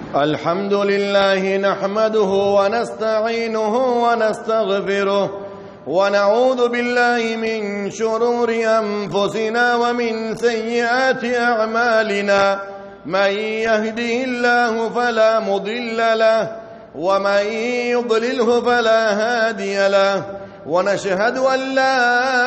الحمد لله نحمده ونستعينه ونستغفره ونعوذ بالله من شرور انفسنا ومن سيئات اعمالنا من يهده الله فلا مضل له ومن يضلله فلا هادي له ونشهد ان لا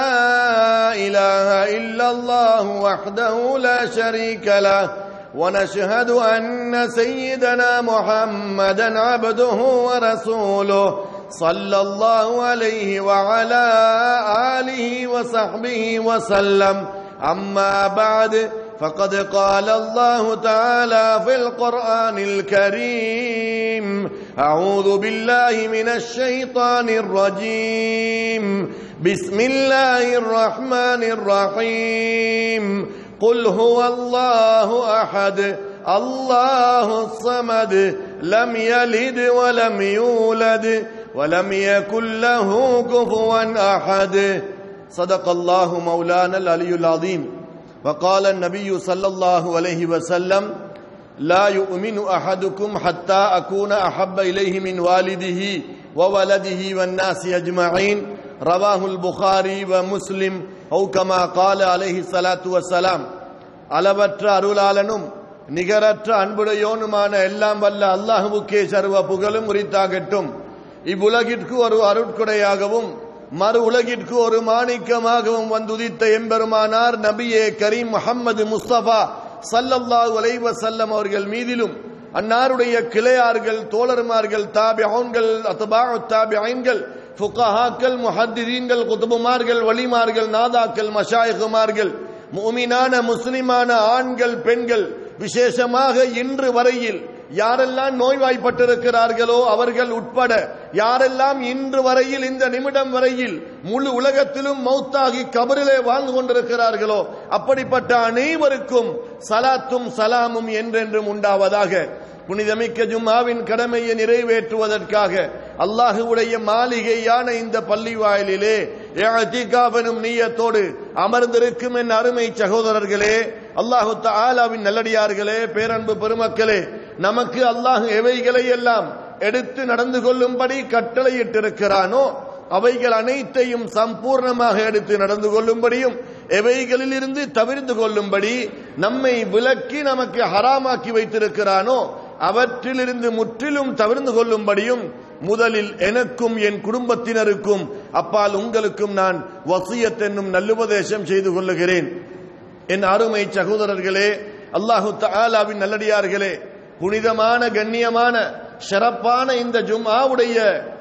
اله الا الله وحده لا شريك له ونشهد ان سيدنا محمدا عبده ورسوله صلى الله عليه وعلى اله وصحبه وسلم اما بعد فقد قال الله تعالى في القران الكريم اعوذ بالله من الشيطان الرجيم بسم الله الرحمن الرحيم قل هو الله احد الله الصمد لم يلد ولم يولد ولم يكن له كفوا احد صدق الله مولانا العلي العظيم وقال النبي صلى الله عليه وسلم لا يؤمن احدكم حتى اكون احب اليه من والده وولده والناس اجمعين رواه البخاري ومسلم او كما قال عليه الصلاه والسلام அளவற்ற அருளாளனும் நிகரற்ற அன்புடையோனுமான எல்லாம் வல்ல அல்லாஹுவுக்கே சர்வ புகழும் உரித்தாகட்டும் இவ்வுலகிற்கு ஒரு அருட்கொடையாகவும் மறு உலகிற்கு ஒரு மாணிக்கமாகவும் வந்துதித்த எம்பெருமானார் நபியே கரீம் முகமது முஸ்தபா சல்லல்லாஹு அலைவ செல்லம் அவர்கள் மீதிலும் அன்னாருடைய கிளையார்கள் தோழர்மார்கள் தாபியன்கள் அத்தபா தாபியன்கள் ஃபுகஹாக்கள் முஹத்திரீன்கள் குதுபுமார்கள் வலிமார்கள் நாதாக்கள் மஷாயகுமார்கள் மூமினான முஸ்லிமான ஆண்கள் பெண்கள் விசேஷமாக இன்று வரையில் யாரெல்லாம் நோய்வாய்ப்பட்டிருக்கிறார்களோ அவர்கள் உட்பட யாரெல்லாம் இன்று வரையில் இந்த நிமிடம் வரையில் முழு உலகத்திலும் மௌத்தாகி கபரிலே வாழ்ந்து கொண்டிருக்கிறார்களோ அப்படிப்பட்ட அனைவருக்கும் சலாத்தும் சலாமும் என்றென்றும் உண்டாவதாக புனிதமிக்க ஜும்மாவின் கடமையை நிறைவேற்றுவதற்காக அல்லாஹுடைய மாளிகையான இந்த பள்ளி வாயிலிலே எனும் நீயத்தோடு அமர்ந்திருக்கும் என் அருமை சகோதரர்களே அல்லாஹு ஆலாவின் நல்லடியார்களே பேரன்பு பெருமக்களே நமக்கு அல்லாஹு எவைகளை எல்லாம் எடுத்து நடந்து கொள்ளும்படி கட்டளையிட்டிருக்கிறானோ அவைகள் அனைத்தையும் சம்பூர்ணமாக எடுத்து நடந்து கொள்ளும்படியும் எவைகளில் இருந்து தவிர்த்து கொள்ளும்படி நம்மை விலக்கி நமக்கு ஹராமாக்கி வைத்திருக்கிறானோ அவற்றிலிருந்து முற்றிலும் தவிர்ந்து கொள்ளும்படியும் முதலில் எனக்கும் என் குடும்பத்தினருக்கும் அப்பால் உங்களுக்கும் நான் வசியத் என்னும் நல்லுபதேசம் செய்து கொள்ளுகிறேன் என் அருமை சகோதரர்களே அல்லாஹு தாலாவின் நல்லடியார்களே புனிதமான கண்ணியமான சிறப்பான இந்த ஜும்ஆவுடைய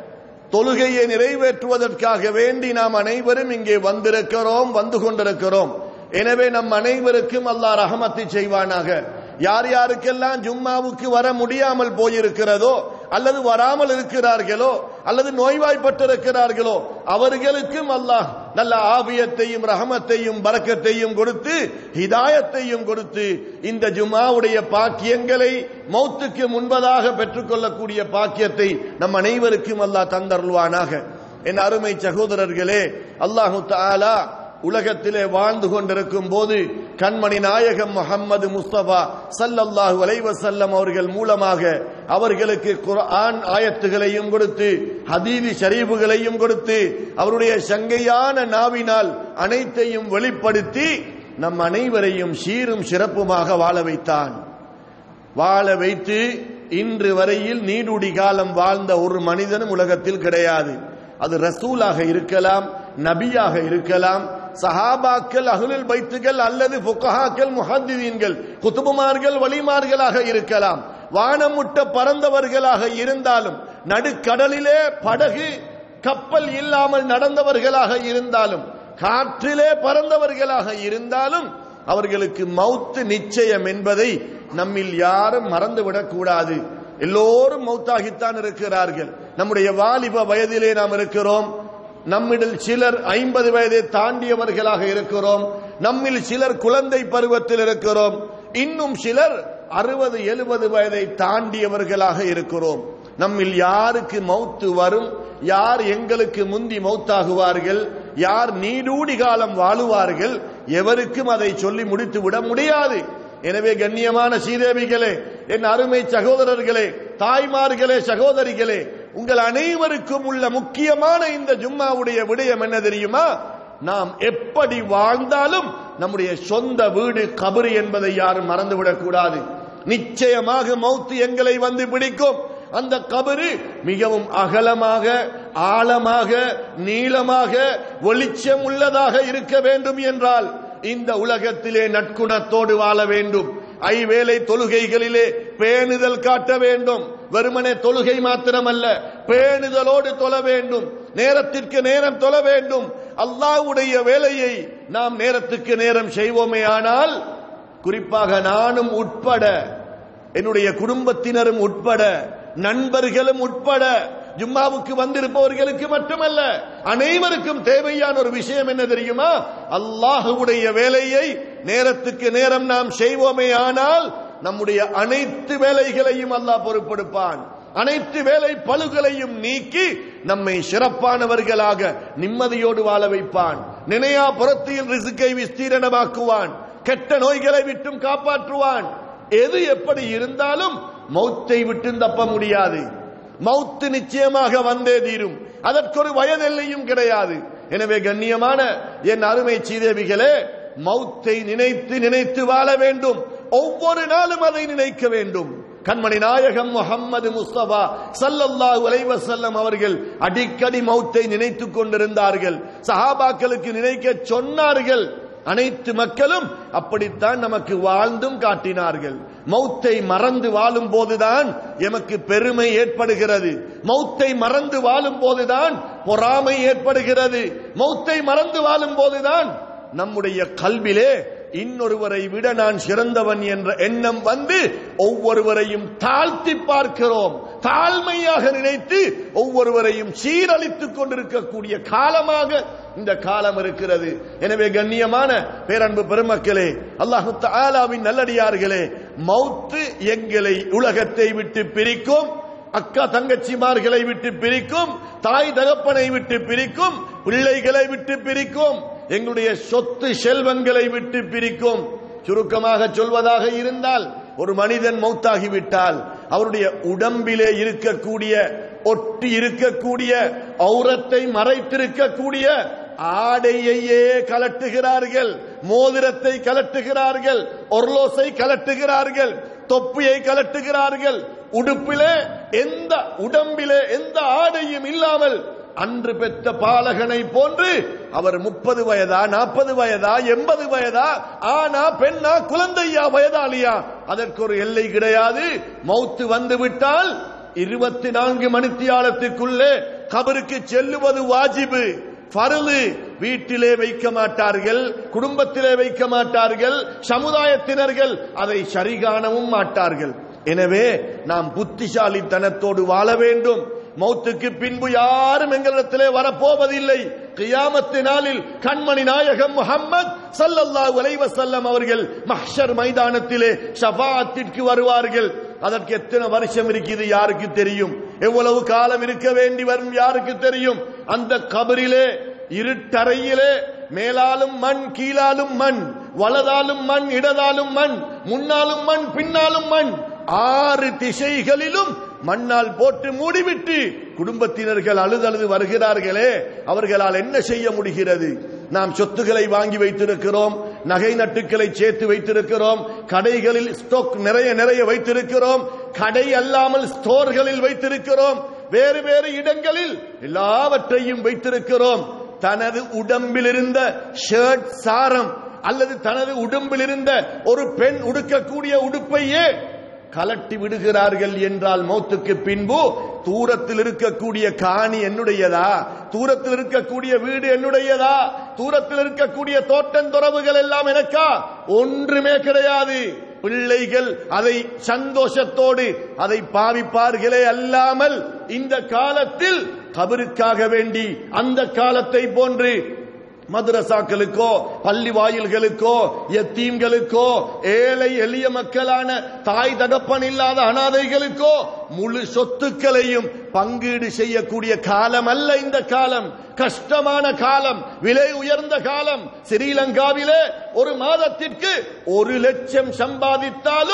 தொழுகையை நிறைவேற்றுவதற்காக வேண்டி நாம் அனைவரும் இங்கே வந்திருக்கிறோம் வந்து கொண்டிருக்கிறோம் எனவே நம் அனைவருக்கும் அல்லாஹ் ரஹமத்தை செய்வானாக யார் யாருக்கெல்லாம் ஜும்மாவுக்கு வர முடியாமல் போயிருக்கிறதோ அல்லது வராமல் இருக்கிறார்களோ அல்லது நோய்வாய்ப்பட்டிருக்கிறார்களோ அவர்களுக்கும் அல்லாஹ் நல்ல ஆபியத்தையும் ரஹமத்தையும் பறக்கத்தையும் கொடுத்து ஹிதாயத்தையும் கொடுத்து இந்த ஜும்மாவுடைய பாக்கியங்களை மௌத்துக்கு முன்பதாக பெற்றுக்கொள்ளக்கூடிய பாக்கியத்தை நம் அனைவருக்கும் அல்லாஹ் தந்தருள்வானாக என் அருமை சகோதரர்களே அல்லாஹு தாலா உலகத்திலே வாழ்ந்து கொண்டிருக்கும் போது கண்மணி நாயகம் முகம்மது முஸ்தபா சல்லல்லாஹு அலைவசல்லம் அவர்கள் மூலமாக அவர்களுக்கு குர்ஆன் ஆயத்துகளையும் கொடுத்து ஹதீதி ஷரீஃபுகளையும் கொடுத்து அவருடைய சங்கையான நாவினால் அனைத்தையும் வெளிப்படுத்தி நம் அனைவரையும் சீரும் சிறப்புமாக வாழ வைத்தான் வாழ வைத்து இன்று வரையில் நீடுடி காலம் வாழ்ந்த ஒரு மனிதனும் உலகத்தில் கிடையாது அது ரசூலாக இருக்கலாம் நபியாக இருக்கலாம் சஹாபாக்கள் அகுலில் பைத்துகள் அல்லது புக்கஹாக்கள் முஹத்திதீன்கள் குத்துபுமார்கள் வலிமார்களாக இருக்கலாம் வானமுட்ட பறந்தவர்களாக இருந்தாலும் நடுக்கடலிலே படகு கப்பல் இல்லாமல் நடந்தவர்களாக இருந்தாலும் காற்றிலே பறந்தவர்களாக இருந்தாலும் அவர்களுக்கு மௌத்து நிச்சயம் என்பதை நம்மில் யாரும் மறந்துவிடக் கூடாது எல்லோரும் மௌத்தாகித்தான் இருக்கிறார்கள் நம்முடைய வாலிப வயதிலே நாம் இருக்கிறோம் நம்மில் சிலர் ஐம்பது வயதை தாண்டியவர்களாக இருக்கிறோம் நம்மில் சிலர் குழந்தை பருவத்தில் இருக்கிறோம் இன்னும் சிலர் அறுபது எழுபது வயதை தாண்டியவர்களாக இருக்கிறோம் நம்மில் யாருக்கு மௌத்து வரும் யார் எங்களுக்கு முந்தி மௌத்தாகுவார்கள் யார் நீடூடி காலம் வாழுவார்கள் எவருக்கும் அதை சொல்லி முடித்து விட முடியாது எனவே கண்ணியமான சீதேவிகளே என் அருமை சகோதரர்களே தாய்மார்களே சகோதரிகளே உங்கள் அனைவருக்கும் உள்ள முக்கியமான இந்த ஜும்மாவுடைய விடயம் என்ன தெரியுமா நாம் எப்படி வாழ்ந்தாலும் நம்முடைய சொந்த வீடு கபரு என்பதை யாரும் மறந்துவிடக் கூடாது நிச்சயமாக மௌத்து எங்களை வந்து பிடிக்கும் அந்த கபரு மிகவும் அகலமாக ஆழமாக நீளமாக வெளிச்சம் உள்ளதாக இருக்க வேண்டும் என்றால் இந்த உலகத்திலே நற்குணத்தோடு வாழ வேண்டும் ஐவேளை தொழுகைகளிலே பேணுதல் காட்ட வேண்டும் வெறுமனே தொழுகை மாத்திரமல்ல பேணுதலோடு தொழ வேண்டும் நேரத்திற்கு நேரம் தொழ வேண்டும் அல்லாஹ்வுடைய வேலையை நாம் நேரத்துக்கு நேரம் செய்வோமே ஆனால் குறிப்பாக நானும் உட்பட என்னுடைய குடும்பத்தினரும் உட்பட நண்பர்களும் உட்பட ஜும்மாவுக்கு வந்திருப்பவர்களுக்கு மட்டுமல்ல அனைவருக்கும் தேவையான ஒரு விஷயம் என்ன தெரியுமா அல்லாஹுடைய வேலையை நேரத்துக்கு நேரம் நாம் செய்வோமே ஆனால் நம்முடைய அனைத்து வேலைகளையும் அல்லாஹ் பொறுப்பெடுப்பான் அனைத்து வேலை பழுகளையும் நீக்கி நம்மை சிறப்பானவர்களாக நிம்மதியோடு வாழ வைப்பான் நினையா புறத்தியில் ரிசுக்கை விஸ்தீரணமாக்குவான் கெட்ட நோய்களை விட்டும் காப்பாற்றுவான் எது எப்படி இருந்தாலும் மௌத்தை விட்டு தப்ப முடியாது மௌத்து நிச்சயமாக வந்தே தீரும் அதற்கொரு வயதெல்லையும் கிடையாது எனவே கண்ணியமான என் அருமை சீதேவிகளே மௌத்தை நினைத்து நினைத்து வாழ வேண்டும் ஒவ்வொரு நாளும் அதை நினைக்க வேண்டும் கண்மணி நாயகம் முகம்மது முஸ்தபா சல்லல்லாஹு அலைஹி வஸல்லம் அவர்கள் அடிக்கடி மௌத்தை நினைத்துக் கொண்டிருந்தார்கள் சஹாபாக்களுக்கு நினைக்க சொன்னார்கள் அனைத்து மக்களும் அப்படித்தான் நமக்கு வாழ்ந்தும் காட்டினார்கள் மௌத்தை மறந்து வாழும் போதுதான் எமக்கு பெருமை ஏற்படுகிறது மௌத்தை மறந்து வாழும் போதுதான் பொறாமை ஏற்படுகிறது மௌத்தை மறந்து வாழும் போதுதான் நம்முடைய கல்விலே இன்னொருவரை விட நான் சிறந்தவன் என்ற எண்ணம் வந்து ஒவ்வொருவரையும் தாழ்த்தி பார்க்கிறோம் தாழ்மையாக நினைத்து ஒவ்வொருவரையும் சீரழித்துக் கொண்டிருக்கக்கூடிய காலமாக இந்த காலம் இருக்கிறது எனவே கண்ணியமான பேரன்பு பெருமக்களே அல்லாஹு தாலாவின் நல்லடியார்களே மௌத்து எங்களை உலகத்தை விட்டு பிரிக்கும் அக்கா தங்கச்சிமார்களை விட்டு பிரிக்கும் தாய் தகப்பனை விட்டு பிரிக்கும் பிள்ளைகளை விட்டு பிரிக்கும் எங்களுடைய சொத்து செல்வங்களை விட்டு பிரிக்கும் சுருக்கமாக சொல்வதாக இருந்தால் ஒரு மனிதன் மௌத்தாகிவிட்டால் அவருடைய உடம்பிலே இருக்கக்கூடிய ஒட்டி இருக்கக்கூடிய ஔரத்தை மறைத்திருக்கக்கூடிய ஆடையையே கலட்டுகிறார்கள் மோதிரத்தை கலட்டுகிறார்கள் ஒர்லோஸை கலட்டுகிறார்கள் தொப்பியை கலட்டுகிறார்கள் உடுப்பிலே எந்த உடம்பிலே எந்த ஆடையும் இல்லாமல் அன்று பெற்ற பாலகனை போன்று அவர் முப்பது வயதா நாற்பது வயதா எண்பது வயதா ஆனா பெண்ணா குழந்தையா வயதாளியா அதற்கு ஒரு எல்லை கிடையாது மௌத்து வந்து விட்டால் இருபத்தி நான்கு மணித்தியாலத்துக்குள்ளே கபருக்கு செல்லுவது வாஜிபு பருது வீட்டிலே வைக்க மாட்டார்கள் குடும்பத்திலே வைக்க மாட்டார்கள் சமுதாயத்தினர்கள் அதை சரிகாணவும் மாட்டார்கள் எனவே நாம் புத்திசாலித்தனத்தோடு வாழ வேண்டும் மௌத்துக்கு பின்பு யாரும் எங்களிடத்திலே வரப்போவதில்லை கியாமத்து நாளில் கண்மணி நாயகம் முகம்மது சல்லல்லாஹு அலைஹி வஸல்லம் அவர்கள் மஹ்ஷர் மைதானத்திலே ஷஃபாஅத்திற்கு வருவார்கள் அதற்கு எத்தனை வருஷம் இருக்குது யாருக்கு தெரியும் எவ்வளவு காலம் இருக்க வேண்டி வரும் யாருக்கு தெரியும் அந்த கபரிலே இருட்டறையிலே மேலாலும் மண் கீழாலும் மண் வலதாலும் மண் இடதாலும் மண் முன்னாலும் மண் பின்னாலும் மண் ஆறு திசைகளிலும் மண்ணால் போட்டு மூடிவிட்டு குடும்பத்தினர்கள் அழுதழுது வருகிறார்களே அவர்களால் என்ன செய்ய முடிகிறது நாம் சொத்துக்களை வாங்கி வைத்திருக்கிறோம் நகை நட்டுக்களை சேர்த்து வைத்திருக்கிறோம் கடைகளில் ஸ்டாக் நிறைய நிறைய வைத்திருக்கிறோம் கடை அல்லாமல் ஸ்டோர்களில் வைத்திருக்கிறோம் வேறு வேறு இடங்களில் எல்லாவற்றையும் வைத்திருக்கிறோம் தனது உடம்பில் இருந்த ஷர்ட் சாரம் அல்லது தனது உடம்பில் இருந்த ஒரு பெண் உடுக்கக்கூடிய உடுப்பையே கலட்டி விடுகிறார்கள் என்றால் மௌத்துக்கு பின்பு தூரத்தில் இருக்கக்கூடிய காணி என்னுடையதா தூரத்தில் இருக்கக்கூடிய வீடு என்னுடையதா தூரத்தில் இருக்கக்கூடிய தோட்டம் துறவுகள் எல்லாம் எனக்கா ஒன்றுமே கிடையாது பிள்ளைகள் அதை சந்தோஷத்தோடு அதை பாவிப்பார்களே அல்லாமல் இந்த காலத்தில் கபருக்காக வேண்டி அந்த காலத்தை போன்று மதுரசாக்களுக்கோ பள்ளி வாயில்களுக்கோ எத்தீம்களுக்கோ ஏழை எளிய மக்களான தாய் தகப்பன் இல்லாத அனாதைகளுக்கோ முழு சொத்துக்களையும் பங்கீடு செய்யக்கூடிய காலம் அல்ல இந்த காலம் கஷ்டமான காலம் விலை உயர்ந்த காலம் ஸ்ரீலங்காவிலே ஒரு மாதத்திற்கு ஒரு லட்சம் சம்பாதித்தாலும்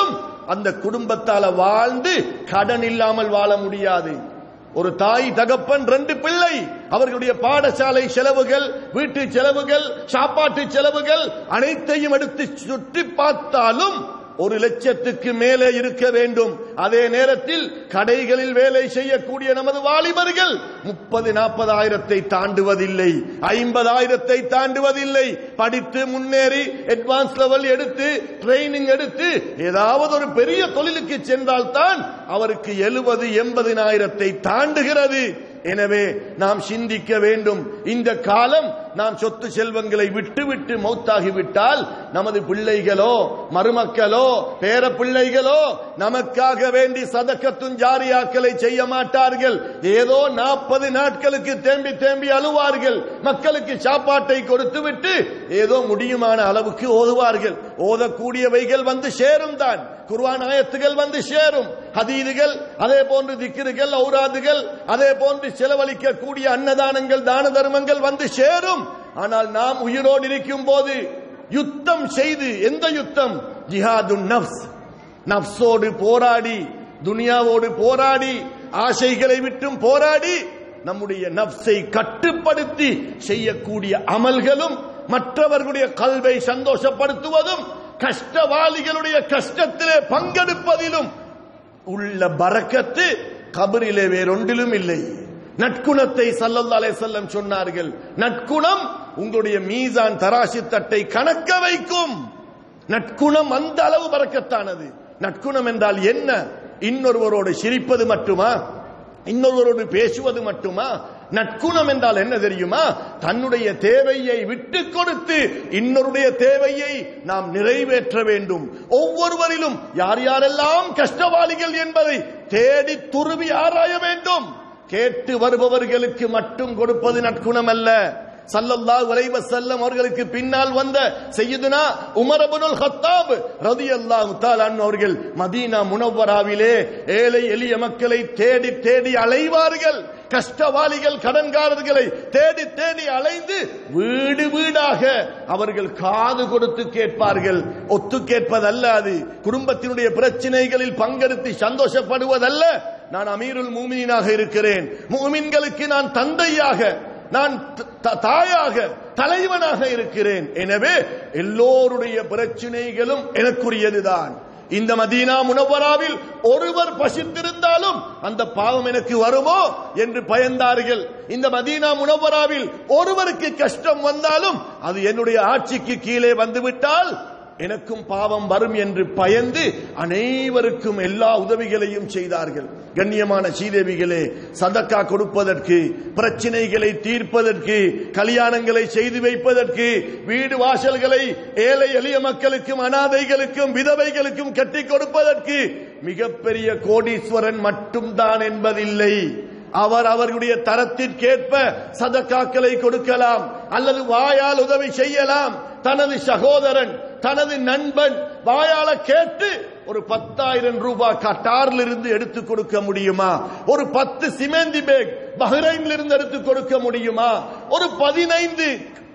அந்த குடும்பத்தால வாழ்ந்து கடன் இல்லாமல் வாழ முடியாது ஒரு தாய் தகப்பன் ரெண்டு பிள்ளை அவர்களுடைய பாடசாலை செலவுகள் வீட்டு செலவுகள் சாப்பாட்டு செலவுகள் அனைத்தையும் எடுத்து சுற்றி பார்த்தாலும் ஒரு லட்சத்துக்கு மேலே இருக்க வேண்டும் அதே நேரத்தில் கடைகளில் வேலை செய்யக்கூடிய நமது வாலிபர்கள் முப்பது நாற்பதாயிரத்தை தாண்டுவதில்லை ஐம்பதாயிரத்தை தாண்டுவதில்லை படித்து முன்னேறி அட்வான்ஸ் லெவல் எடுத்து ட்ரைனிங் எடுத்து ஏதாவது ஒரு பெரிய தொழிலுக்கு சென்றால்தான் அவருக்கு எழுபது எண்பதினாயிரத்தை தாண்டுகிறது எனவே நாம் சிந்திக்க வேண்டும் இந்த காலம் நாம் சொத்து செல்வங்களை விட்டு விட்டு மௌத்தாகிவிட்டால் நமது பிள்ளைகளோ மருமக்களோ பேர பிள்ளைகளோ நமக்காக வேண்டி சதக்கத்தும் ஜாரியாக்களை செய்ய மாட்டார்கள் ஏதோ நாற்பது நாட்களுக்கு தேம்பி தேம்பி அழுவார்கள் மக்களுக்கு சாப்பாட்டை கொடுத்து விட்டு ஏதோ முடியுமான அளவுக்கு ஓதுவார்கள் ஓதக்கூடியவைகள் வந்து சேரும் தான் குர்வான் ஆயத்துகள் வந்து சேரும் ஹதீதுகள் அதே போன்று திக்கிறுகள் ஔராதுகள் அதே போன்று செலவழிக்கக்கூடிய அன்னதானங்கள் தான தர்மங்கள் வந்து சேரும் ஆனால் நாம் உயிரோடு இருக்கும் போது யுத்தம் செய்து எந்த யுத்தம் ஜிஹாது நப்ஸ் நப்சோடு போராடி துனியாவோடு போராடி ஆசைகளை விட்டும் போராடி நம்முடைய நப்சை கட்டுப்படுத்தி செய்யக்கூடிய அமல்களும் மற்றவர்களுடைய கல்வை சந்தோஷப்படுத்துவதும் கஷ்டவாளிகளுடைய கஷ்டத்திலே பங்கெடுப்பதிலும் உள்ள பறக்கத்து கபரிலே வேறொன்றிலும் இல்லை நற்குணத்தை சல்லல்லா அலைஹிஸ்ஸல்லம் சொன்னார்கள் நற்குணம் உங்களுடைய மீசான் தராசு தட்டை கணக்க வைக்கும் நற்குணம் அந்த அளவு பறக்கத்தானது நற்குணம் என்றால் என்ன இன்னொருவரோடு சிரிப்பது மட்டுமா இன்னொருவரோடு பேசுவது மட்டுமா நற்குணம் என்றால் என்ன தெரியுமா தன்னுடைய தேவையை விட்டு கொடுத்து இன்னொருடைய தேவையை நாம் நிறைவேற்ற வேண்டும் ஒவ்வொருவரிலும் யார் யாரெல்லாம் கஷ்டவாளிகள் என்பதை தேடி துருவி ஆராய வேண்டும் கேட்டு வருபவர்களுக்கு மட்டும் கொடுப்பது நற்குணம் அல்ல சல்லல்லாஹு அலைஹி வஸல்லம் அவர்களுக்கு பின்னால் வந்த சையதுனா உமர் இப்னுல் ஹத்தாப் ரலியல்லாஹு தஆலா அன்ஹு அவர்கள் மதீனா முனவ்வராவிலே ஏழை எளிய மக்களை தேடி தேடி அலைவார்கள் கஷ்டவாளிகள் கடன்காரர்களை தேடி தேடி அலைந்து வீடு வீடாக அவர்கள் காது கொடுத்து கேட்பார்கள் ஒத்து கேட்பதல்ல அது குடும்பத்தினுடைய பிரச்சனைகளில் பங்கெடுத்து சந்தோஷப்படுவதல்ல நான் அமீருல் மூமினாக இருக்கிறேன் மூமின்களுக்கு நான் தந்தையாக நான் த- த- தாயாக தலைவனாக இருக்கிறேன் எனவே எல்லோருடைய பிரச்சனைகளும் எனக்குரியதுதான் இந்த மதீனா முனவராவில் ஒருவர் பசித்திருந்தாலும் அந்த பாவம் எனக்கு வருமோ என்று பயந்தார்கள் இந்த மதீனா முனவராவில் ஒருவருக்கு கஷ்டம் வந்தாலும் அது என்னுடைய ஆட்சிக்கு கீழே வந்துவிட்டால் எனக்கும் பாவம் வரும் என்று பயந்து அனைவருக்கும் எல்லா உதவிகளையும் செய்தார்கள் கண்ணியமான சீதேவிகளே சதக்கா கொடுப்பதற்கு பிரச்சனைகளை தீர்ப்பதற்கு கல்யாணங்களை செய்து வைப்பதற்கு வீடு வாசல்களை ஏழை எளிய மக்களுக்கும் அனாதைகளுக்கும் விதவைகளுக்கும் கட்டி கொடுப்பதற்கு மிகப்பெரிய கோடீஸ்வரன் மட்டும்தான் என்பதில்லை அவர் அவர்களுடைய தரத்திற்கேற்ப சதக்காக்களை கொடுக்கலாம் அல்லது வாயால் உதவி செய்யலாம் தனது சகோதரன் தனது நண்பன் வாயால கேட்டு ஒரு பத்தாயிரம் ரூபாய் கட்டாரில் இருந்து எடுத்து கொடுக்க முடியுமா ஒரு பத்து சிமெந்தி பேக் பஹ்ரைனில் இருந்து எடுத்து கொடுக்க முடியுமா ஒரு பதினைந்து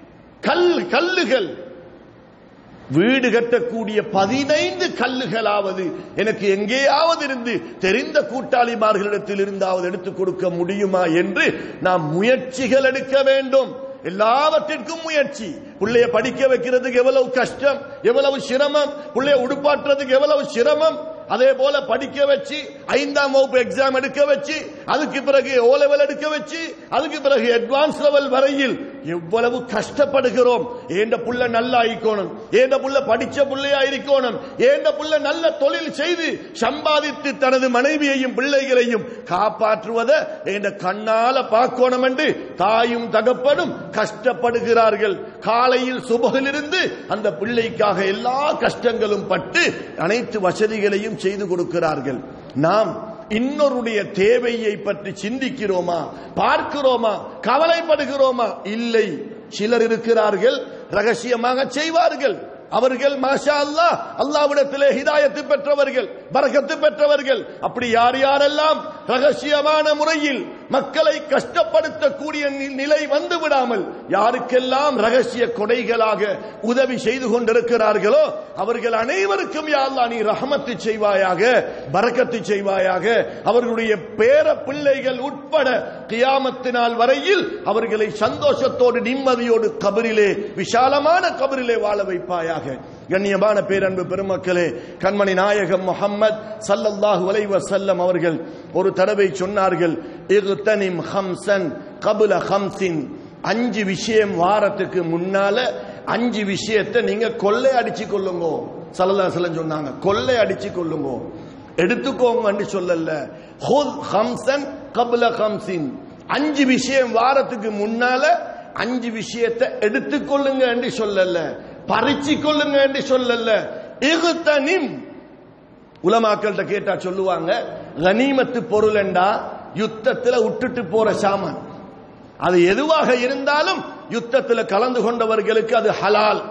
கல் கல்லுகள் வீடு கட்டக்கூடிய பதினைந்து கல்லுகளாவது எனக்கு எங்கேயாவது இருந்து தெரிந்த கூட்டாளிமார்களிடத்தில் இருந்தாவது எடுத்துக் கொடுக்க முடியுமா என்று நாம் முயற்சிகள் எடுக்க வேண்டும் எல்லாவற்றிற்கும் முயற்சி பிள்ளைய படிக்க வைக்கிறதுக்கு எவ்வளவு கஷ்டம் எவ்வளவு சிரமம் பிள்ளைய உடுப்பாட்டுறதுக்கு எவ்வளவு சிரமம் அதே போல படிக்க வச்சு ஐந்தாம் வகுப்பு எக்ஸாம் எடுக்க வச்சு அதுக்கு பிறகு ஓ லெவல் எடுக்க வச்சு அதுக்கு பிறகு அட்வான்ஸ் லெவல் வரையில் எவ்வளவு கஷ்டப்படுகிறோம் ஏண்ட புள்ள நல்லா ஆயிக்கோணும் ஏண்ட புள்ள படிச்ச புள்ளையா இருக்கணும் ஏண்ட புள்ள நல்ல தொழில் செய்து சம்பாதித்து தனது மனைவியையும் பிள்ளைகளையும் காப்பாற்றுவத ஏண்ட கண்ணால பார்க்கணும் என்று தாயும் தகப்பனும் கஷ்டப்படுகிறார்கள் காலையில் சுபகிலிருந்து அந்த பிள்ளைக்காக எல்லா கஷ்டங்களும் பட்டு அனைத்து வசதிகளையும் செய்து கொடுக்கிறார்கள் நாம் இன்னொருடைய தேவையை பற்றி சிந்திக்கிறோமா பார்க்கிறோமா கவலைப்படுகிறோமா இல்லை சிலர் இருக்கிறார்கள் ரகசியமாக செய்வார்கள் அவர்கள் மாஷா அல்லாஹ் அல்லாவிடத்திலே ஹிதாயத்து பெற்றவர்கள் பரக்கத்து பெற்றவர்கள் அப்படி யார் யாரெல்லாம் ரகசியமான முறையில் மக்களை கஷ்டப்படுத்தக்கூடிய நி- நிலை வந்து விடாமல் யாருக்கெல்லாம் ரகசிய கொடைகளாக உதவி செய்து கொண்டிருக்கிறார்களோ அவர்கள் அனைவருக்கும் யா அல்லாஹ் நீ ரஹமத்து செய்வாயாக பரக்கத்து செய்வாயாக அவர்களுடைய பேர பிள்ளைகள் உட்பட கியாமத்து நாள் வரையில் அவர்களை சந்தோஷத்தோடு நிம்மதியோடு கபரிலே விசாலமான கபரிலே வாழ வைப்பாயாக கண்ணியமான பேரன்பு பெருமக்களே கண்மணி நாயகம் முஹம்மத் ஸல்லல்லாஹு அலைஹி வஸல்லம் அவர்கள் ஒரு தடவை சொன்னார்கள் இக்தனிம் ஹம்சன் கபுல ஹம்சின் அஞ்சு விஷயம் வாரத்துக்கு முன்னால அஞ்சு விஷயத்தை நீங்க கொள்ளை அடிச்சு கொள்ளுங்க சல்லல்லாஹு அலைஹி வஸல்லம் சொன்னாங்க கொள்ளை அடிச்சு கொள்ளுங்க எடுத்துக்கோங்கன்னு சொல்லல ஹுத் ஹம்சன் கபுல ஹம்சின் அஞ்சு விஷயம் வாரத்துக்கு முன்னால அஞ்சு விஷயத்தை எடுத்துக்கொள்ளுங்க என்று சொல்லல பறிச்சு கொள்ளுங்க என்று சொல்லல இகுத்தனிம் உலமாக்கள்கிட்ட கேட்டா சொல்லுவாங்க கனிமத்து பொருள் என்றா யுத்தத்துல விட்டுட்டு போற சாமான் அது எதுவாக இருந்தாலும் யுத்தத்துல கலந்து கொண்டவர்களுக்கு அது ஹலால்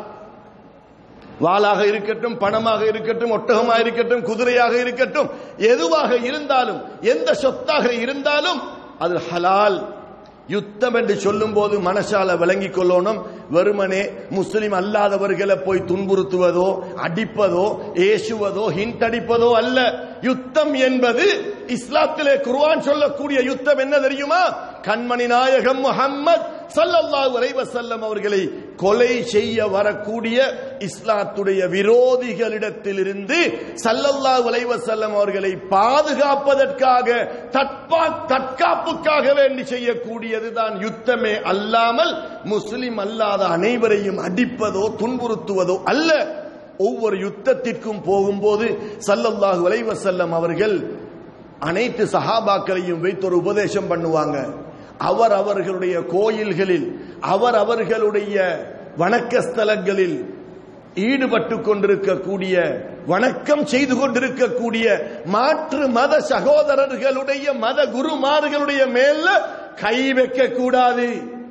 வாளாக இருக்கட்டும் பணமாக இருக்கட்டும் ஒட்டகமாக இருக்கட்டும் குதிரையாக இருக்கட்டும் எதுவாக இருந்தாலும் எந்த சொத்தாக இருந்தாலும் அது ஹலால் யுத்தம் என்று சொல்லும் போது மனசால விளங்கிக் கொள்ளணும் வெறுமனே முஸ்லிம் அல்லாதவர்களை போய் துன்புறுத்துவதோ அடிப்பதோ ஏசுவதோ ஹிண்ட் அடிப்பதோ அல்ல யுத்தம் என்பது இஸ்லாத்திலே குர்ஆன் சொல்லக்கூடிய யுத்தம் என்ன தெரியுமா கண்மணி நாயகம் முஹம்மத் ஸல்லல்லாஹு அலைஹி வஸல்லம் அவர்களை கொலை செய்ய வரக்கூடிய இஸ்லாத்துடைய விரோதிகளிடத்திலிருந்து ஸல்லல்லாஹு அலைஹி வஸல்லம் அவர்களை பாதுகாப்பதற்காக தற்பா தற்காப்புக்காக வேண்டி செய்யக்கூடியதுதான் யுத்தமே அல்லாமல் முஸ்லிம் அல்லாத அனைவரையும் அடிப்பதோ துன்புறுத்துவதோ அல்ல ஒவ்வொரு யுத்தத்திற்கும் போகும்போது ஸல்லல்லாஹு அலைஹி வஸல்லம் அவர்கள் அனைத்து சஹாபாக்களையும் வைத்து ஒரு உபதேசம் பண்ணுவாங்க அவர் அவர்களுடைய கோயில்களில் அவர் அவர்களுடைய வணக்க ஸ்தலங்களில் ஈடுபட்டு கொண்டிருக்கக்கூடிய வணக்கம் செய்து கொண்டிருக்கக்கூடிய மாற்று மத சகோதரர்களுடைய மத குருமார்களுடைய மேல கை வைக்க கூடாது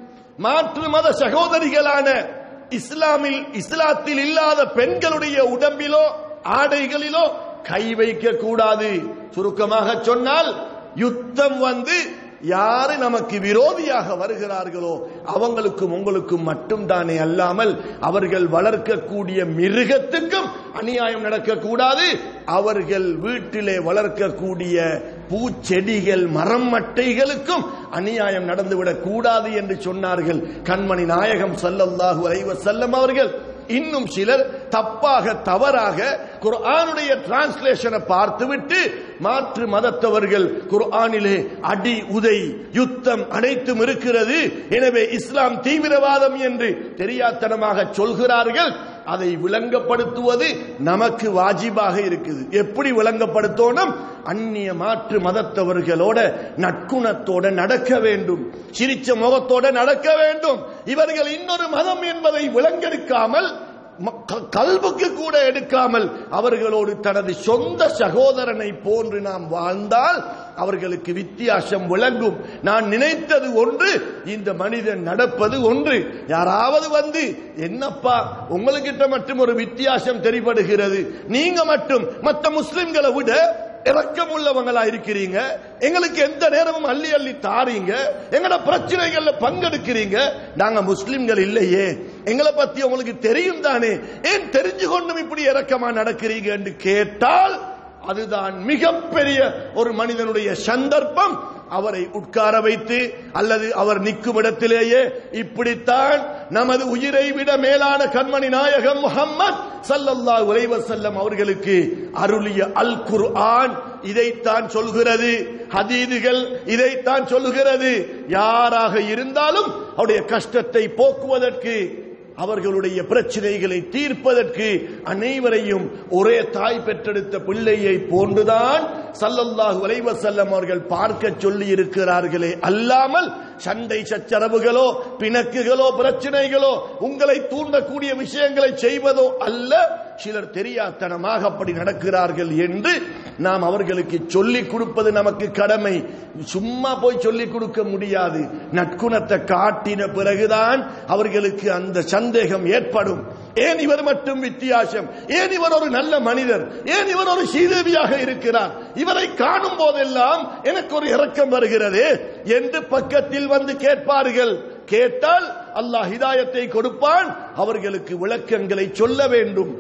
மாற்று மத சகோதரிகளான இஸ்லாமில் இஸ்லாத்தில் இல்லாத பெண்களுடைய உடம்பிலோ ஆடைகளிலோ கை வைக்க கூடாது சுருக்கமாக சொன்னால் யுத்தம் வந்து யாரு நமக்கு விரோதியாக வருகிறார்களோ அவங்களுக்கும் உங்களுக்கும் மட்டும் தானே அல்லாமல் அவர்கள் வளர்க்கக்கூடிய மிருகத்துக்கும் அநியாயம் நடக்கக்கூடாது அவர்கள் வீட்டிலே வளர்க்கக்கூடிய பூச்செடிகள் மரம் மட்டைகளுக்கும் அநியாயம் நடந்துவிடக் கூடாது என்று சொன்னார்கள் கண்மணி நாயகம் ஸல்லல்லாஹு அலைஹி வஸல்லம் அவர்கள் இன்னும் சிலர் தப்பாக தவறாக குர்ஆனுடைய டிரான்ஸ்லேஷனை பார்த்துவிட்டு மாற்று மதத்தவர்கள் குர்ஆனிலே அடி உதை யுத்தம் அனைத்தும் இருக்கிறது எனவே இஸ்லாம் தீவிரவாதம் என்று தெரியாத்தனமாக சொல்கிறார்கள் அதை விளங்கப்படுத்துவது நமக்கு வாஜிபாக இருக்குது எப்படி விளங்கப்படுத்தணும் அந்நிய மாற்று மதத்தவர்களோட நட்குணத்தோட நடக்க வேண்டும் சிரிச்ச முகத்தோட நடக்க வேண்டும் இவர்கள் இன்னொரு மதம் என்பதை விளங்கெடுக்காமல் ம- க- கல்புக்கு கூட எடுக்காமல் அவர்களோடு தனது சொந்த சகோதரனை போன்று நாம் வாழ்ந்தால் அவர்களுக்கு வித்தியாசம் விளங்கும் நான் நினைத்தது ஒன்று இந்த மனிதன் நடப்பது ஒன்று யாராவது வந்து என்னப்பா உங்களுக்கிட்ட மட்டும் ஒரு வித்தியாசம் தெரிபடுகிறது நீங்க மட்டும் மற்ற முஸ்லிம்களை விட இரக்கம் உள்ளவங்களா இருக்கிறீங்க எங்களுக்கு எந்த நேரமும் அள்ளி அள்ளி தாரீங்க எங்கட பிரச்சனைகள்ல பங்கெடுக்கிறீங்க நாங்க முஸ்லிம்கள் இல்லையே எங்களை பத்தி உங்களுக்கு தெரியும் தானே ஏன் தெரிஞ்சு கொண்டும் இப்படி இரக்கமா நடக்கிறீங்க என்று கேட்டால் அதுதான் மிகப்பெரிய ஒரு மனிதனுடைய சந்தர்ப்பம் அவரை உட்கார வைத்து அல்லது அவர் நிற்கும் இடத்திலேயே இப்படித்தான் நமது உயிரை விட மேலான கண்மணி நாயகம் முஹம்மத் ஸல்லல்லாஹு அலைஹி வஸல்லம் அவர்களுக்கு அருளிய அல் குர்ஆன் இதைத்தான் சொல்கிறது ஹதீதுகள் இதைத்தான் சொல்லுகிறது யாராக இருந்தாலும் அவருடைய கஷ்டத்தை போக்குவதற்கு அவர்களுடைய பிரச்சனைகளை தீர்ப்பதற்கு அனைவரையும் ஒரே தாய் பெற்றெடுத்த பிள்ளையை போன்றுதான் சல்லல்லாஹு அலைஹி வஸல்லம் அவர்கள் பார்க்க சொல்லி இருக்கிறார்களே அல்லாமல் சண்டை சச்சரவுகளோ பிணக்குகளோ பிரச்சனைகளோ உங்களை தூண்டக்கூடிய விஷயங்களை செய்வதோ அல்ல சிலர் தெரியாத்தனமாக அப்படி நடக்கிறார்கள் என்று நாம் அவர்களுக்கு சொல்லிக் கொடுப்பது நமக்கு கடமை சும்மா போய் சொல்லிக் கொடுக்க முடியாது நற்குணத்தை காட்டின பிறகுதான் அவர்களுக்கு அந்த சந்தேகம் ஏற்படும் ஏன் இவர் மட்டும் வித்தியாசம் ஏன் இவர் ஒரு நல்ல மனிதர் ஏன் இவர் ஒரு சீதேவியாக இருக்கிறார் இவரை காணும் போதெல்லாம் எனக்கு ஒரு இரக்கம் வருகிறது என்று பக்கத்தில் வந்து கேட்பார்கள் கேட்டால் அல்லாஹ் ஹிதாயத்தை கொடுப்பான் அவர்களுக்கு விளக்கங்களை சொல்ல வேண்டும்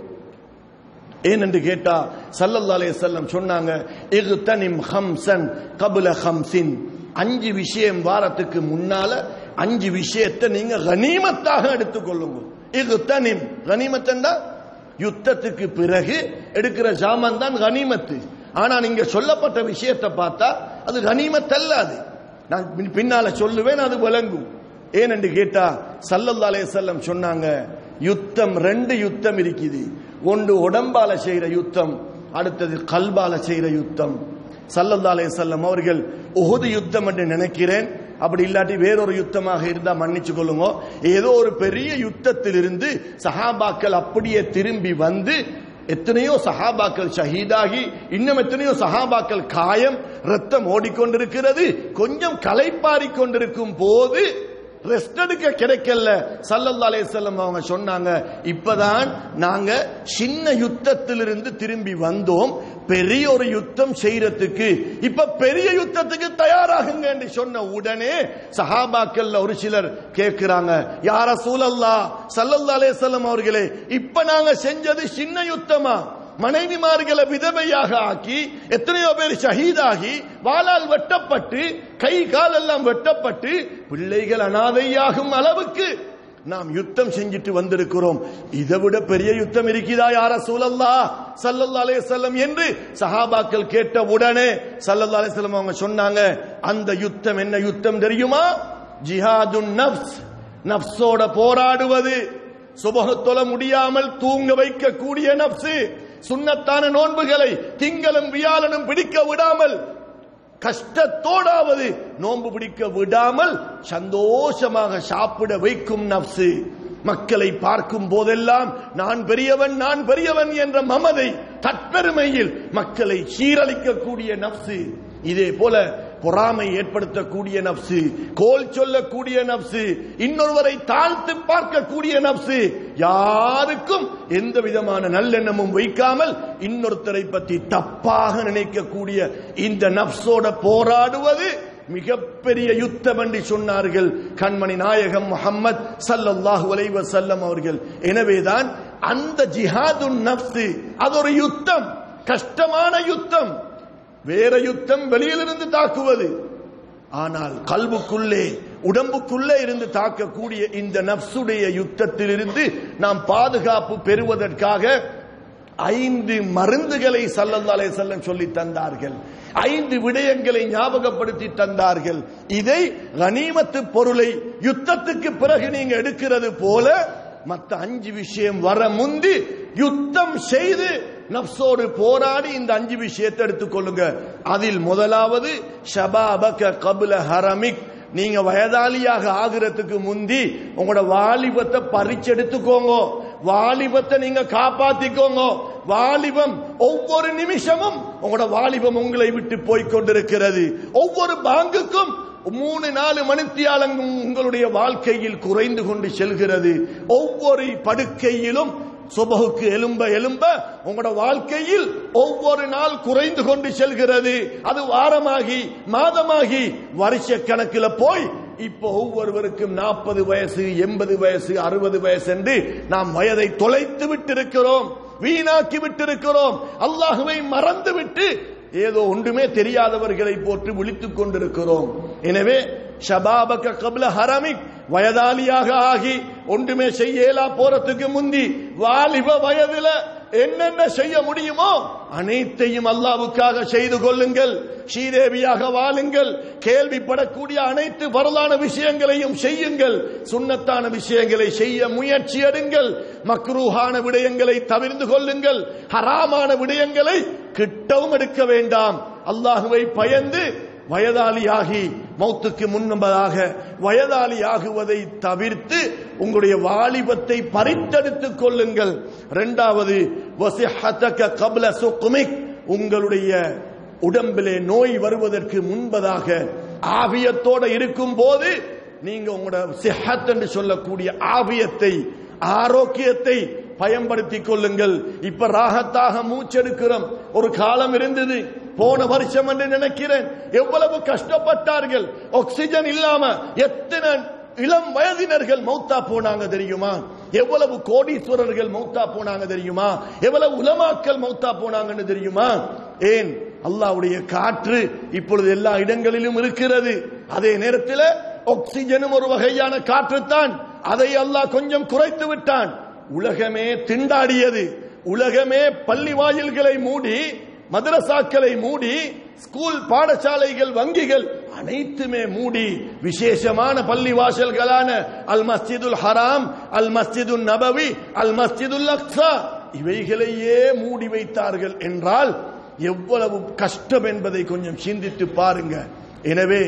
ஏன் என்று கேட்டா சல்லல்லா அலைஹி வஸல்லம் சொன்னாங்க இக்தனிம் ஹம்சன் கபுல ஹம்சின் அஞ்சு விஷயம் வாரத்துக்கு முன்னால அஞ்சு விஷயத்தை நீங்க கனிமத்தாக எடுத்துக்கொள்ளுங்க இக்தனிம் கனிமத்தண்டா யுத்தத்துக்கு பிறகு எடுக்கிற ஜாமான் தான் கனிமத்து ஆனா நீங்க சொல்லப்பட்ட விஷயத்தை பார்த்தா அது கனிமத் அல்ல அது நான் பின்- பின்னால சொல்லுவேன் அது விளங்கும் ஏனென்று கேட்டா சல்லல்லா அலைஹி வஸல்லம் சொன்னாங்க யுத்தம் ரெண்டு யுத்தம் இருக்குது ஒன்று உடம்பால செய்யற யுத்தம் அடுத்தது கல்பால செய்யற யுத்தம் சல்லல்லா அலைஹி வஸல்லம் அவர்கள் உஹது யுத்தம் என்று நினைக்கிறேன் அப்படி இல்லாட்டி வேறொரு யுத்தமாக இருந்தா மன்னிச்சு கொள்ளுங்க ஏதோ ஒரு பெரிய யுத்தத்தில் இருந்து சஹாபாக்கள் அப்படியே திரும்பி வந்து எத்தனையோ சஹாபாக்கள் ஷஹீதாகி இன்னும் எத்தனையோ சஹாபாக்கள் காயம் ரத்தம் ஓடிக்கொண்டிருக்கிறது கொஞ்சம் களைப்பாரி கொண்டிருக்கும் போது ரெஸ்ட் எடுக்க கிடைக்கல சல்லல்லா அலைஹிஸ்ஸலாம் அவங்க சொன்னாங்க இப்பதான் நாங்க சின்ன யுத்தத்திலிருந்து திரும்பி வந்தோம் பெரிய ஒரு யுத்தம் செய்யறதுக்கு இப்ப பெரிய யுத்தத்துக்கு தயாராகுங்க என்று சொன்ன உடனே சஹாபாக்கள்ல ஒரு சிலர் கேட்கிறாங்க யார சூழல்லா சல்லல்லா அலைஹிஸ்ஸலாம் அவர்களே இப்ப நாங்க செஞ்சது சின்ன யுத்தமா மனைவிமார்களை விதவையாக ஆக்கி எத்தனையோ பேர் ஷஹீதாகி வாளால் வெட்டப்பட்டு கை கால் எல்லாம் வெட்டப்பட்டு பிள்ளைகள் அனாதையாகும் அளவுக்கு நாம் யுத்தம் செஞ்சுட்டு வந்திருக்கிறோம் இதை விட பெரிய யுத்தம் இருக்குதா யார சூழல்லா சல்லல்லா அலைஹிஸ்ஸலாம் என்று சஹாபாக்கள் கேட்ட உடனே சல்லல்லா அலைஹிஸ்ஸலாம் அவங்க சொன்னாங்க அந்த யுத்தம் என்ன யுத்தம் தெரியுமா ஜிஹாதுன் நப்ஸ் நப்சோட போராடுவது சுபஹ தொழ முடியாமல் தூங்க வைக்கக்கூடிய நப்சு சுன்னத்தான நோன்புகளை திங்களும் வியாழனும் பிடிக்க விடாமல் கஷ்டத்தோடாவது நோன்பு பிடிக்க விடாமல் சந்தோஷமாக சாப்பிட வைக்கும் நப்சு மக்களை பார்க்கும் போதெல்லாம் நான் பெரியவன் நான் பெரியவன் என்ற மமதை தற்பெருமையில் மக்களை சீரழிக்கக்கூடிய நப்சு இதே போல பொறாமை ஏற்படுத்தக்கூடிய நப்சு கோல் சொல்லக்கூடிய நப்சு இன்னொருவரை தாழ்த்து பார்க்கக்கூடிய நப்சு யாருக்கும் எந்த விதமான நல்லெண்ணமும் வைக்காமல் இன்னொருத்தரை பற்றி தப்பாக நினைக்கக்கூடிய இந்த நப்சோட போராடுவது மிகப்பெரிய யுத்தம் என்று சொன்னார்கள் கண்மணி நாயகம் முஹம்மத் ஸல்லல்லாஹு அலைஹி வஸல்லம் அவர்கள் எனவேதான் அந்த ஜிஹாதுன் நப்சு அது ஒரு யுத்தம் கஷ்டமான யுத்தம் வேற யுத்தம் வெளியிலிருந்து தாக்குவது ஆனால் கல்புக்குள்ளே உடம்புக்குள்ளே இருந்து தாக்கக்கூடிய இந்த நப்சுடைய யுத்தத்திலிருந்து நாம் பாதுகாப்பு பெறுவதற்காக ஐந்து மருந்துகளை சல்லல்லா அலைஹி வஸல்லம் சொல்லி தந்தார்கள் ஐந்து விடயங்களை ஞாபகப்படுத்தி தந்தார்கள் இதை கனிமத்து பொருளை யுத்தத்துக்கு பிறகு நீங்க எடுக்கிறது போல மத்த அஞ்சு விஷயம் வர முந்தி யுத்தம் செய்து நப்சோடு போராடி இந்த அஞ்சு விஷயத்தை எடுத்துக்கொள்ளுங்க அதில் முதலாவது ஷபாபக கபுல ஹரமிக் நீங்க வயதாளியாக ஆகிறதுக்கு முந்தி உங்களோட வாலிபத்தை பறிச்செடுத்துக்கோங்க வாலிபத்தை நீங்க காப்பாத்திக்கோங்க வாலிபம் ஒவ்வொரு நிமிஷமும் உங்களோட வாலிபம் உங்களை விட்டு போய் கொண்டிருக்கிறது ஒவ்வொரு பாங்குக்கும் மூணு நாலு மணித்தியாலங்கும் உங்களுடைய வாழ்க்கையில் குறைந்து கொண்டு செல்கிறது ஒவ்வொரு படுக்கையிலும் சுபகுக்கு எலும்ப எலும்ப உங்களோட வாழ்க்கையில் ஒவ்வொரு நாள் குறைந்து கொண்டு செல்கிறது அது வாரமாகி மாதமாகி வருஷ கணக்கில் போய் இப்போ ஒவ்வொருவருக்கும் நாற்பது வயசு எண்பது வயசு அறுபது வயசு என்று நாம் வயதை தொலைத்து விட்டிருக்கிறோம் வீணாக்கி விட்டிருக்கிறோம் அல்லாஹுவை மறந்து விட்டு ஏதோ ஒன்றுமே தெரியாதவர்களை போட்டு விழித்துக் கொண்டிருக்கிறோம் எனவே ஷபாபக கபில ஹரமிக் வயதாளியாக ஆகி ஒன்றுமே செய்ய இயலா போறதுக்கு முந்தி வாலிப வயதுல என்னென்ன செய்ய முடியுமோ அனைத்தையும் அல்லாவுக்காக செய்து கொள்ளுங்கள் ஸ்ரீதேவியாக வாழுங்கள் கேள்விப்படக்கூடிய அனைத்து வரலான விஷயங்களையும் செய்யுங்கள் சுண்ணத்தான விஷயங்களை செய்ய முயற்சி எடுங்கள் மக்ரூஹான விடயங்களை தவிர்ந்து கொள்ளுங்கள் ஹராமான விடயங்களை கிட்டவும் எடுக்க வேண்டாம் அல்லாஹுவை பயந்து வயதாளியாகி மௌத்துக்கு முன்பதாக வயதாளியாகுவதை தவிர்த்து உங்களுடைய வாலிபத்தை பறித்தெடுத்துக் கொள்ளுங்கள் இரண்டாவது வசிஹத்தக கப்ல சுக்குமிக் உங்களுடைய உடம்பிலே நோய் வருவதற்கு முன்பதாக ஆவியத்தோட இருக்கும் போது நீங்க உங்களோட சிஹத் என்று சொல்லக்கூடிய ஆவியத்தை ஆரோக்கியத்தை பயன்படுத்திக் கொள்ளுங்கள் இப்ப ராகத்தாக மூச்செடுக்கிறோம் ஒரு காலம் இருந்தது போன வருஷம் என்று நினைக்கிறேன் எவ்வளவு கஷ்டப்பட்டார்கள் ஆக்சிஜன் இல்லாம எத்தனை இளம் வயதினர்கள் மௌத்தா போனாங்க தெரியுமா எவ்வளவு கோடீஸ்வரர்கள் மௌத்தா போனாங்க தெரியுமா எவ்வளவு உலமாக்கள் மௌத்தா போனாங்கன்னு தெரியுமா ஏன் அல்லாவுடைய காற்று இப்பொழுது எல்லா இடங்களிலும் இருக்கிறது அதே நேரத்தில் ஆக்சிஜனும் ஒரு வகையான காற்றுத்தான் அதை அல்லாஹ் கொஞ்சம் குறைத்து விட்டான் உலகமே திண்டாடியது உலகமே பள்ளி வாயில்களை மூடி மதரசாக்களை மூடி ஸ்கூல் பாடசாலைகள் வங்கிகள் அனைத்துமே மூடி விசேஷமான பள்ளி வாசல்களான அல் மஸ்ஜிதுல் ஹராம் அல் மஸ்ஜிதுல் நபவி அல் மஸ்ஜிதுல் அக்ஸா இவைகளையே மூடி வைத்தார்கள் என்றால் எவ்வளவு கஷ்டம் என்பதை கொஞ்சம் சிந்தித்து பாருங்க எனவே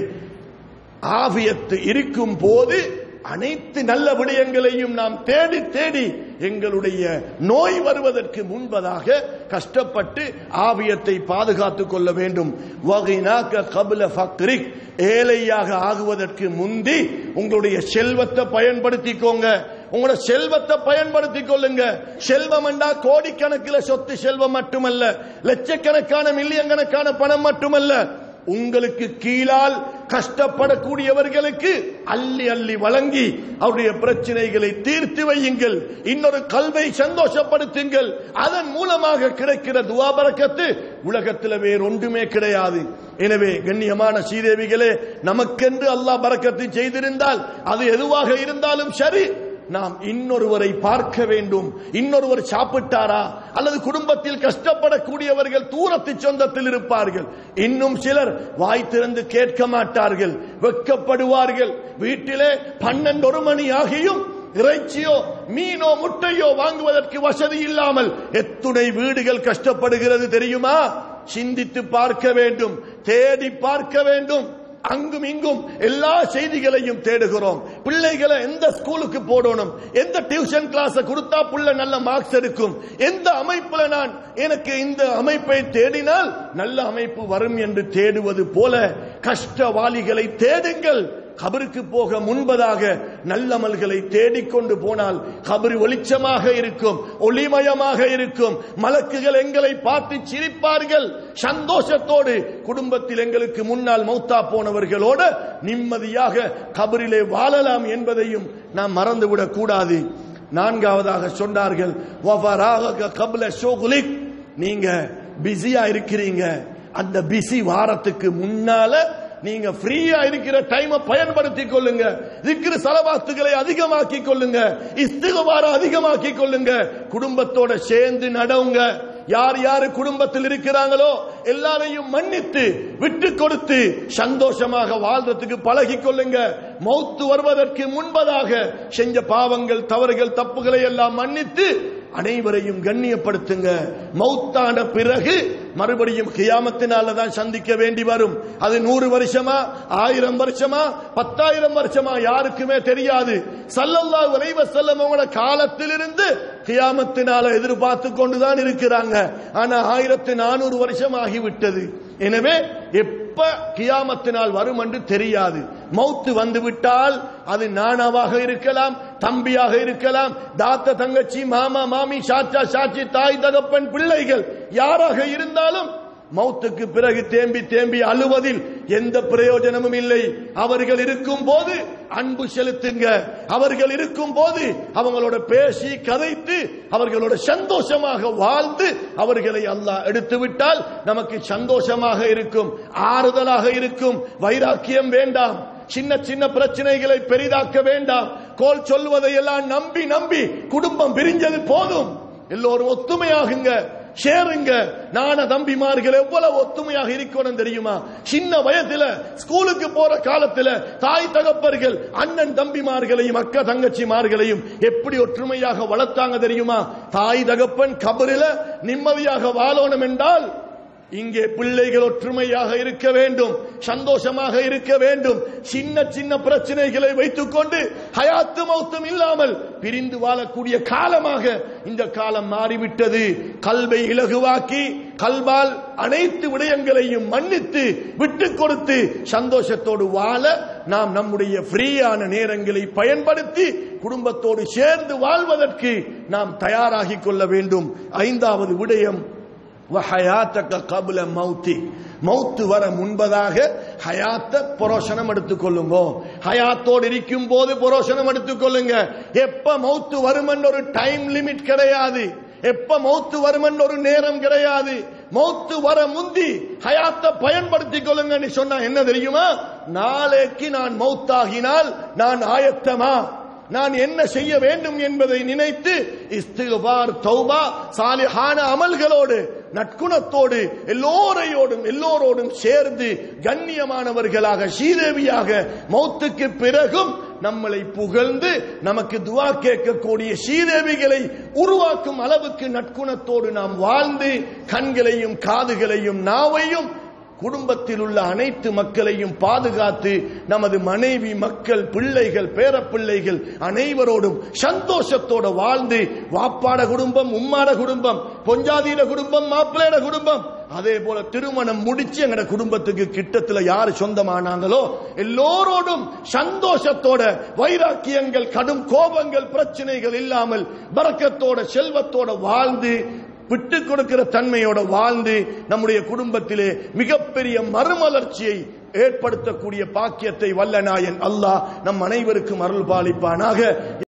ஆவியத்து இருக்கும் போது அனைத்து நல்ல விடயங்களையும் நாம் தேடி தேடி எங்களுடைய நோய் வருவதற்கு முன்பதாக கஷ்டப்பட்டு ஆவியத்தை பாதுகாத்துக் கொள்ள வேண்டும் வகைனாக்க கபில ஃபக்ரிக் ஏழையாக ஆகுவதற்கு முந்தி உங்களுடைய செல்வத்தை பயன்படுத்திக்கோங்க உங்களோட செல்வத்தை பயன்படுத்திக் கொள்ளுங்க செல்வம் என்றா கோடிக்கணக்கில் சொத்து செல்வம் மட்டுமல்ல லட்சக்கணக்கான மில்லியன் கணக்கான பணம் மட்டுமல்ல உங்களுக்கு கீழால் கஷ்டப்படக்கூடியவர்களுக்கு அள்ளி அள்ளி வழங்கி அவருடைய பிரச்சனைகளை தீர்த்து வையுங்கள் இன்னொரு கல்வை சந்தோஷப்படுத்துங்கள் அதன் மூலமாக கிடைக்கிற துவாபரக்கத்து உலகத்தில் வேறு ஒன்றுமே கிடையாது எனவே கண்ணியமான ஸ்ரீதேவிகளே நமக்கென்று அல்லாஹ் பறக்கத்தை செய்திருந்தால் அது எதுவாக இருந்தாலும் சரி நாம் இன்னொருவரை பார்க்க வேண்டும் இன்னொருவர் சாப்பிட்டாரா அல்லது குடும்பத்தில் கஷ்டப்படக்கூடியவர்கள் தூரத்து சொந்தத்தில் இருப்பார்கள் இன்னும் சிலர் வாய் திறந்து கேட்க மாட்டார்கள் வெட்கப்படுவார்கள் வீட்டிலே பன்னெண்டு ஒரு மணி ஆகியும் இறைச்சியோ மீனோ முட்டையோ வாங்குவதற்கு வசதி இல்லாமல் எத்துணை வீடுகள் கஷ்டப்படுகிறது தெரியுமா சிந்தித்து பார்க்க வேண்டும் தேடி பார்க்க வேண்டும் அங்கும் இங்கும் எல்லா செய்திகளையும் தேடுகிறோம் பிள்ளைகளை எந்த ஸ்கூலுக்கு போடணும் எந்த டியூஷன் கிளாஸ் கொடுத்தா புள்ள நல்ல மார்க்ஸ் எடுக்கும் எந்த அமைப்புல நான் எனக்கு இந்த அமைப்பை தேடினால் நல்ல அமைப்பு வரும் என்று தேடுவது போல கஷ்டவாளிகளை தேடுங்கள் கபருக்கு போக முன்பதாக நல்லமல்களை தேடிக்கொண்டு போனால் கபரு வெளிச்சமாக இருக்கும் ஒளிமயமாக இருக்கும் மலக்குகள் எங்களை பார்த்து சிரிப்பார்கள் சந்தோஷத்தோடு குடும்பத்தில் எங்களுக்கு முன்னால் மௌத்தா போனவர்களோடு நிம்மதியாக கபரிலே வாழலாம் என்பதையும் நாம் மறந்துவிடக் கூடாது நான்காவதாக சொன்னார்கள் கபல ஷோகுலிக் நீங்க பிஸியா இருக்கிறீங்க அந்த பிஸி வாரத்துக்கு முன்னால நீங்க ஃப்ரீயா இருக்கிற டைமை பயன்படுத்தி கொள்ளுங்க இருக்கிற செலவாத்துகளை அதிகமாக்கி கொள்ளுங்க இஸ்திகவார அதிகமாக்கி கொள்ளுங்க குடும்பத்தோட சேர்ந்து நடவுங்க யார் யாரு குடும்பத்தில் இருக்கிறாங்களோ எல்லாரையும் மன்னித்து விட்டு கொடுத்து சந்தோஷமாக வாழ்றதுக்கு பழகி கொள்ளுங்க மௌத்து வருவதற்கு முன்பதாக செஞ்ச பாவங்கள் தவறுகள் தப்புகளை எல்லாம் மன்னித்து அனைவரையும் கண்ணியப்படுத்துங்க மௌத்தான பிறகு மறுபடியும் கியாமத்தினால தான் சந்திக்க வேண்டி வரும் அது நூறு வருஷமா ஆயிரம் வருஷமா பத்தாயிரம் வருஷமா யாருக்குமே தெரியாது சல்லல்லா விரைவ செல்லம் அவங்களோட காலத்திலிருந்து கியாமத்தினால எதிர்பார்த்து கொண்டுதான் இருக்கிறாங்க ஆனா ஆயிரத்தி நானூறு வருஷம் ஆகிவிட்டது எனவே எப்ப கியாமத்தினால் வரும் என்று தெரியாது மௌத்து வந்து விட்டால் அது நானாவாக இருக்கலாம் தம்பியாக இருக்கலாம் தாத்த தங்கச்சி மாமா மாமி சாச்சா சாச்சி தாய் தகப்பன் பிள்ளைகள் யாராக இருந்தாலும் மௌத்துக்கு பிறகு தேம்பி தேம்பி அழுவதில் எந்த பிரயோஜனமும் இல்லை அவர்கள் இருக்கும் போது அன்பு செலுத்துங்க அவர்கள் இருக்கும் போது அவங்களோட பேசி கதைத்து அவர்களோட சந்தோஷமாக வாழ்ந்து அவர்களை அல்லாஹ் எடுத்து விட்டால் நமக்கு சந்தோஷமாக இருக்கும் ஆறுதலாக இருக்கும் வைராக்கியம் வேண்டாம் சின்ன சின்ன பிரச்சனைகளை பெரிதாக்க வேண்டாம் கோல் சொல்வதை எல்லாம் நம்பி நம்பி குடும்பம் பிரிஞ்சது போதும் எல்லோரும் ஒத்துமையாகுங்க சேருங்க நான தம்பிமார்கள் எவ்வளவு ஒத்துமையாக இருக்கணும் தெரியுமா சின்ன வயதுல ஸ்கூலுக்கு போற காலத்துல தாய் தகப்பர்கள் அண்ணன் தம்பிமார்களையும் அக்கா தங்கச்சிமார்களையும் எப்படி ஒற்றுமையாக வளர்த்தாங்க தெரியுமா தாய் தகப்பன் கபரில நிம்மதியாக வாழணும் என்றால் இங்கே பிள்ளைகள் ஒற்றுமையாக இருக்க வேண்டும் சந்தோஷமாக இருக்க வேண்டும் சின்ன சின்ன பிரச்சனைகளை வைத்துக் கொண்டு ஹயாத்து மௌத்தும் இல்லாமல் பிரிந்து வாழக்கூடிய காலமாக இந்த காலம் மாறிவிட்டது கல்வை இலகுவாக்கி கல்வால் அனைத்து விடயங்களையும் மன்னித்து விட்டு கொடுத்து சந்தோஷத்தோடு வாழ நாம் நம்முடைய ஃப்ரீயான நேரங்களை பயன்படுத்தி குடும்பத்தோடு சேர்ந்து வாழ்வதற்கு நாம் தயாராகிக் கொள்ள வேண்டும் ஐந்தாவது விடயம் வஹயாத்தக கபுல மௌத்தி மௌத்து வர முன்பதாக ஹயாத்த புரோஷனம் எடுத்துக்கொள்ளுங்க ஹயாத்தோடு இருக்கும் போது புரோஷனம் எடுத்துக்கொள்ளுங்க எப்ப மௌத்து வரும் ஒரு டைம் லிமிட் கிடையாது எப்ப மௌத்து வரும் ஒரு நேரம் கிடையாது மௌத்து வர முந்தி ஹயாத்த பயன்படுத்திக் கொள்ளுங்கன்னு சொன்னா என்ன தெரியுமா நாளைக்கு நான் மௌத்தாகினால் நான் ஆயத்தமா நான் என்ன செய்ய வேண்டும் என்பதை நினைத்து இஸ்திகார் தௌபா சாலிஹான அமல்களோடு நற்குணத்தோடு எல்லோரையோடும் எல்லோரோடும் சேர்ந்து கண்ணியமானவர்களாக ஸ்ரீதேவியாக மௌத்துக்கு பிறகும் நம்மளை புகழ்ந்து நமக்கு துவா கேட்கக்கூடிய ஸ்ரீதேவிகளை உருவாக்கும் அளவுக்கு நற்குணத்தோடு நாம் வாழ்ந்து கண்களையும் காதுகளையும் நாவையும் குடும்பத்தில் உள்ள அனைத்து மக்களையும் பாதுகாத்து நமது மனைவி மக்கள் பிள்ளைகள் பேரப்பிள்ளைகள் அனைவரோடும் சந்தோஷத்தோட வாழ்ந்து வாப்பாட குடும்பம் உம்மாட குடும்பம் பொஞ்சாதியிட குடும்பம் மாப்பிள்ளையோட குடும்பம் அதே போல திருமணம் முடிச்சு எங்கட குடும்பத்துக்கு கிட்டத்துல யாரு சொந்தமானாங்களோ எல்லோரோடும் சந்தோஷத்தோட வைராக்கியங்கள் கடும் கோபங்கள் பிரச்சனைகள் இல்லாமல் பறக்கத்தோட செல்வத்தோட வாழ்ந்து விட்டு கொடுக்கிற தன்மையோட வாழ்ந்து நம்முடைய குடும்பத்திலே மிகப்பெரிய மறுமலர்ச்சியை ஏற்படுத்தக்கூடிய பாக்கியத்தை வல்ல நாயன் அல்லாஹ் நம் அனைவருக்கும் அருள் பாலிப்பானாக